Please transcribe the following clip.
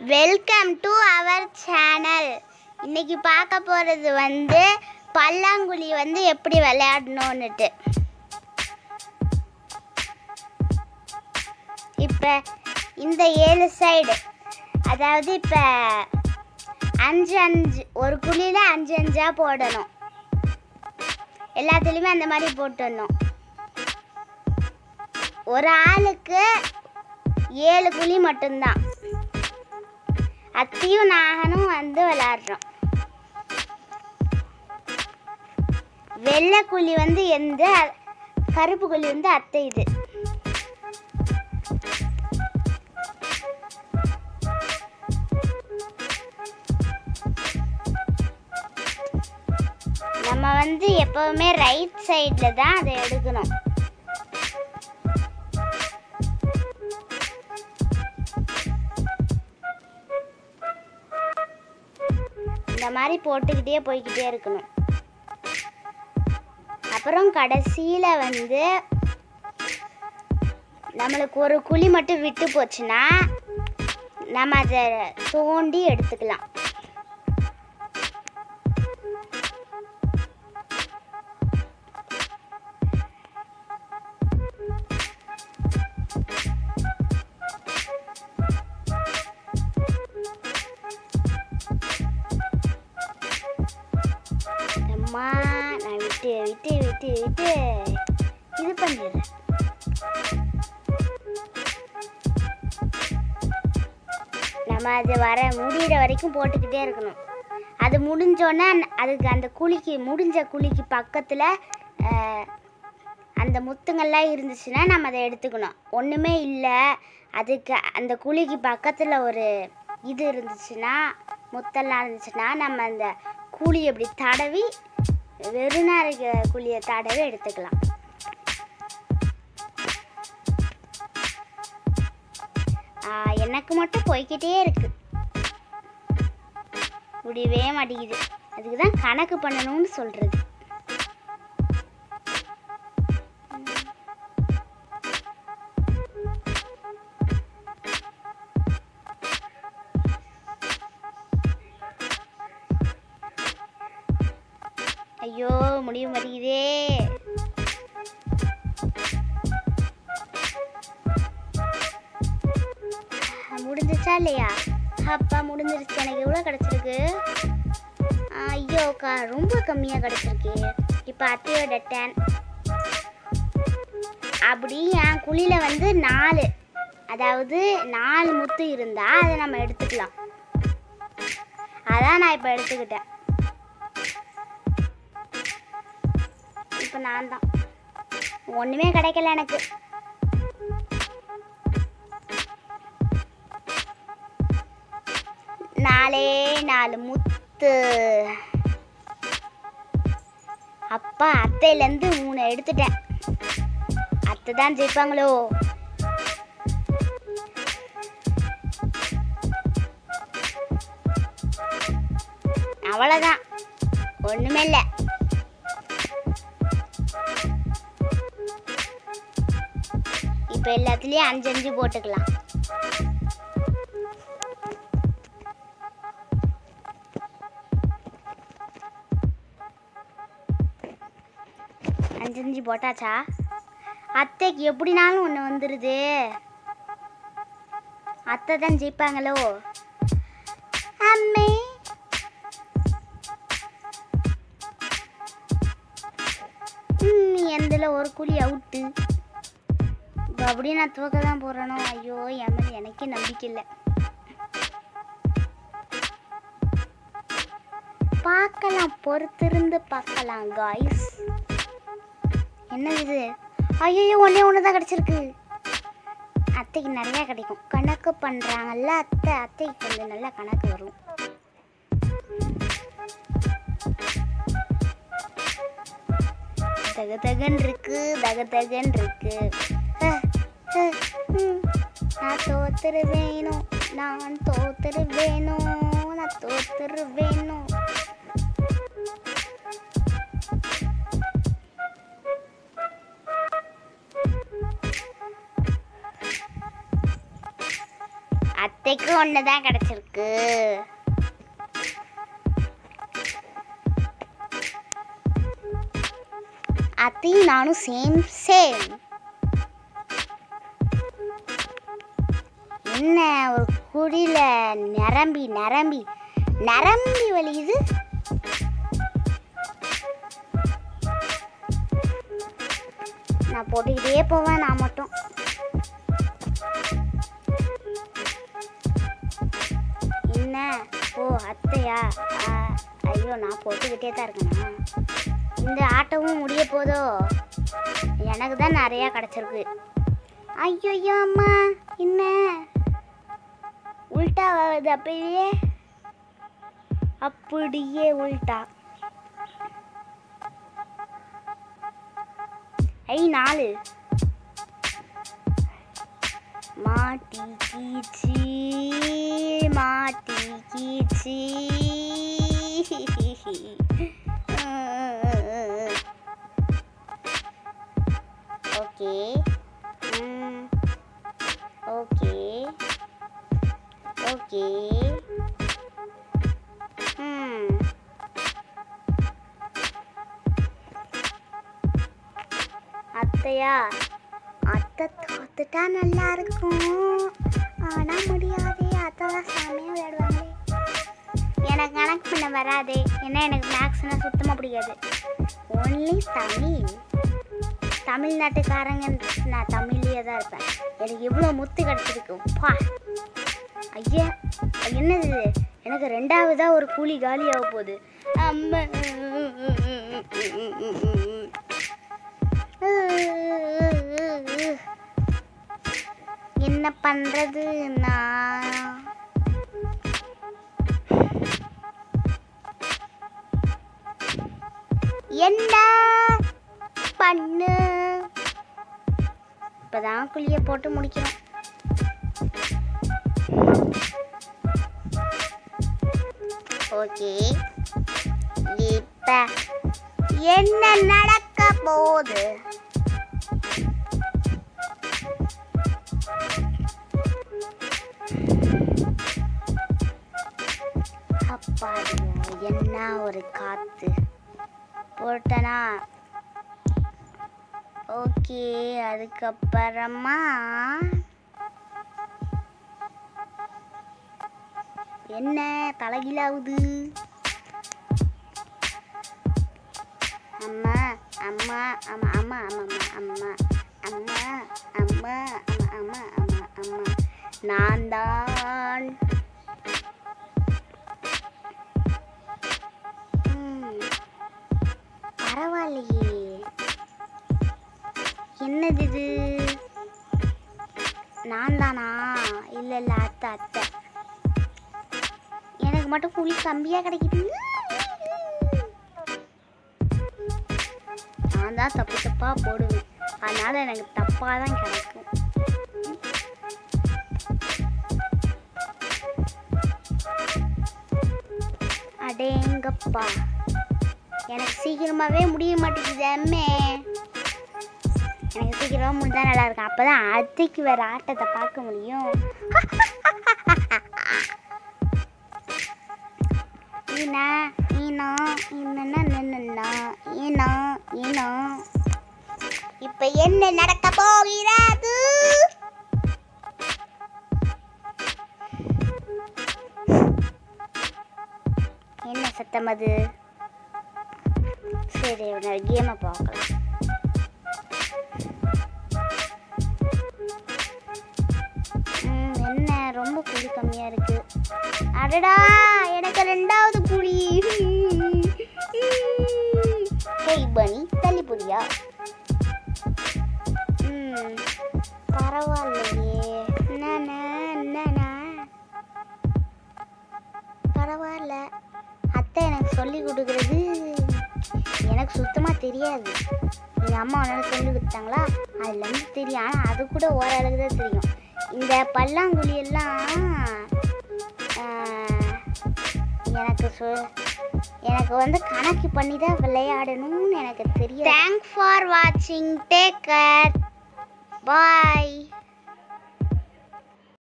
Welcome to our channel இன்னைக்கு பார்க்க போகிறது வந்து பல்லாங்குழி வந்து எப்படி விளையாடணுன்னுட்டு இப்போ இந்த ஏழு சைடு அதாவது இப்போ அஞ்சு அஞ்சு ஒரு குழியில் அஞ்சு அஞ்சா போடணும் எல்லாத்துலேயுமே அந்த மாதிரி போட்டுடணும் ஒரு ஆளுக்கு ஏழு குழி மட்டும்தான் அத்தியும் நாகனும் வந்து விளையாடுறோம் வெள்ளை குழி வந்து எந்த கருப்பு குழி வந்து அத்தை இது நம்ம வந்து எப்பவுமே ரைட் சைடில் தான் அதை எடுக்கணும் இந்த மாதிரி போட்டுக்கிட்டே போய்க்கிட்டே இருக்கணும் அப்புறம் கடைசியில் வந்து நம்மளுக்கு ஒரு குழி மட்டும் விட்டு போச்சுன்னா நம்ம அதை தோண்டி எடுத்துக்கலாம் அம்மா நான் விட்டு விட்டு விட்டு விட்டு இது பண்ணிடுறேன் நம்ம அது வர முடிகிற வரைக்கும் போட்டுக்கிட்டே இருக்கணும் அது முடிஞ்சோன்னே அதுக்கு அந்த குழிக்கு முடிஞ்ச குழிக்கு பக்கத்தில் அந்த முத்துங்கள்லாம் இருந்துச்சுன்னா நம்ம அதை எடுத்துக்கணும் ஒன்றுமே இல்லை அதுக்கு அந்த குழிக்கு பக்கத்தில் ஒரு இது இருந்துச்சுன்னா முத்தெல்லாம் இருந்துச்சுன்னா நம்ம அந்த கூலி அப்படி தடவி வெறுனா இருக்கிற குழியை தடவி எடுத்துக்கலாம் ஆ, எனக்கு மட்டும் போய்க்கிட்டே இருக்கு முடியவே மாட்டேங்குது அதுக்கு தான் கணக்கு பண்ணணும்னு சொல்றது ஐயோ முடிய மாட்டேங்குதே முடிஞ்சிச்சா இல்லையா அப்பா முடிஞ்சிருச்சு எனக்கு எவ்வளோ கிடச்சிருக்கு ஐயோக்கா ரொம்ப கம்மியாக கிடச்சிருக்கு இப்போ அத்தையோட டேன் அப்படி என் குழியில் வந்து நாலு அதாவது நாலு முத்து இருந்தால் அதை நம்ம எடுத்துக்கலாம் அதான் நான் இப்போ எடுத்துக்கிட்டேன் இப்போ நான் தான் ஒன்றுமே கிடைக்கல எனக்கு நாலே நாலு முத்து அப்பா அத்தையிலேருந்து மூணு எடுத்துட்டேன் அத்தை தான் ஜெயிப்பாங்களோ அவ்வளோதான் ஒன்றுமே இல்லை இப்போ எல்லாத்துலேயும் அஞ்சு அஞ்சு போட்டுக்கலாம் அஞ்சு அஞ்சு போட்டாச்சா அத்தைக்கு எப்படினாலும் ஒன்று வந்துடுது அத்தை தான் ஜெயிப்பாங்களோ அம்மே ம், எந்தில் ஒரு குழி அவுட்டு இப்போ அப்படியே நான் தூக்க தான் போகிறேனோ ஐயோ என் மேலே எனக்கே நம்பிக்கை இல்லை பார்க்கலாம் பொறுத்திருந்து பார்க்கலாம் காய்ஸ் என்ன இது ஐயோ ஒன்றே ஒன்று தான் கிடச்சிருக்கு அத்தைக்கு நிறையா கிடைக்கும் கணக்கு பண்ணுறாங்கல்ல அத்தை அத்தைக்கு கொஞ்சம் நல்ல கணக்கு வரும் தக தகன் இருக்கு தக தகன் இருக்கு அஹ், அஹ், ம். நான் தோத்துரு வேணும் நான் தோத்துரு வேணும் நான் தோத்துரு வேணும் அத்தைக்கு ஒன்று தான் கிடச்சிருக்கு அத்தையும் நானும் சேம் சேம் என்ன ஒரு குடியில நிரம்பி நிரம்பி நிரம்பி வலியுது நான் போட்டுக்கிட்டே போவேன் நான் மட்டும் என்ன ஓ அத்தையா ஆ, ஐயோ நான் போட்டுக்கிட்டே தான் இருக்கேனா இந்த ஆட்டமும் முடிய போதோ எனக்கு தான் நிறையா கிடச்சிருக்கு ஐயோ அம்மா என்ன உல்டா வருது அப்படியே அப்படியே உல்டா ஐ நாலு மாட்டி கீச்சி மாட்டி கீச்சி ஓகே ஓகே ஓகே ம் அத்தையா அத்தை தோத்துட்டா நல்லா இருக்கும் ஆனா முடியாதே அத்தை தான் செமையாக விளையாடுவாங்களே எனக்கு கணக்கு பண்ண வராதே ஏன்னா எனக்கு மேக்ஸ்னால் சுத்தமாக பிடிக்காது ஒன்லி தமிழ் தமிழ்நாட்டுக்காரங்க நான் தமிழ்லேயே தான் இருப்பேன் எனக்கு இவ்வளோ முத்து கிடச்சிருக்கு பா ஐயா என்னது இது? எனக்கு ரெண்டாவதா ஒரு கூலி காலியாக போகுது அம்மா என்ன பண்றது நான் என்ன பண்ணு இப்பதான் குழிய போட்டு முடிக்கிறோம் ஓகே இப்ப என்ன நடக்க போகுது அப்பாடியோ என்ன ஒரு காத்து போட்டனா ஓகே அதுக்கப்புறமா என்ன தலைகீழாகுது அம்மா அம்மா அம்மா அம்மா அம்மா அம்மா அம்மா அம்மா அம்மா அம்மா அம்மா அம்மா நான் தான் ம், பரவாயில்லையே என்னது இது நான் தானா இல்லை இல்லை அத்தை அத்தை எனக்கு மட்டும் புளி கம்மியாக கிடைக்குது நான் தான் தப்பு தப்பாக போடுவேன் அதனால எனக்கு தப்பாக தான் கிடைக்கும் அடேங்கப்பா எனக்கு சீக்கிரமாகவே முடிய மாட்டேங்குது அம்மே எனக்கு சீக்கிரமாக முடிஞ்சா நல்லா இருக்கும் அப்போ தான் அத்தைக்கு வேற ஆட்டத்தை பார்க்க முடியும் ஈனா ஈனோ இன்னன்னா நின்னா ஈனோ ஈனோ இப்போ என்ன நடக்க போகிறது என்ன சத்தம் அது சரி ஒரு கேமை பார்க்கலாம் ம், என்ன ரொம்ப புளி கம்மியா இருக்கு அடடா எனக்கு ரெண்டாவது புளி ஹேய் பனி தள்ளி புரியா ம் பரவாயில்லையே என்னண்ணா என்னண்ணா பரவாயில்ல அத்தை எனக்கு சொல்லி கொடுக்குறது எனக்கு சுத்தமாக தெரியாது எங்கள் அம்மா உன்னால சொல்லி கொடுத்தாங்களா அதுலேருந்து தெரியும் ஆனால் அது கூட ஓரளவுக்கு தான் தெரியும் இந்த பல்லாங்குழி எல்லாம் ஆஹ், எனக்கு சொ எனக்கு வந்து கணக்கு பண்ணி தான் விளையாடணும்னு எனக்கு தெரியும் தேங்க் ஃபார் வாட்சிங் டேக் கேர் பாய்